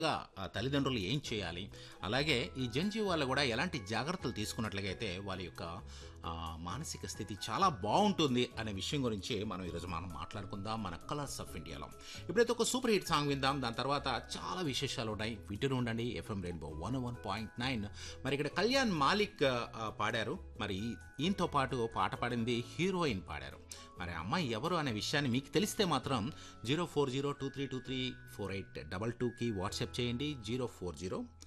గా ఆ తల్లిదండ్రులు ఏం చేయాలి అలాగే ఈ జంజీ వాళ్ళు కూడా ఎలాంటి జాగ్రత్తలు తీసుకున్నట్లయితే వాళ్ళ యొక్క ఆ, మానసిక స్థితి చాలా బాగుంటుంది అనే విషయం గురించి మనం ఈరోజు మనం మాట్లాడుకుందాం మన కలర్స్ ఆఫ్ ఇండియాలో ఇప్పుడైతే ఒక సూపర్ హిట్ సాంగ్ విందాం దాని తర్వాత చాలా విశేషాలు ఉన్నాయి వింటూనే ఉండండి FM rainbow one one point nine మరి ఇక్కడ కళ్యాణ్ మాలిక్ ఆ, పాడారు మరి ఈ- ఈయనతో పాటు పాట పాడింది హీరోయిన్ పాడారు మరి ఆ అమ్మాయి ఎవరు అనే విషయాన్ని మీకు తెలిస్తే మాత్రం zero four zero two three two three four eight double టూకి వాట్సాప్ చేయండి జీరో ఫోర్ జీరో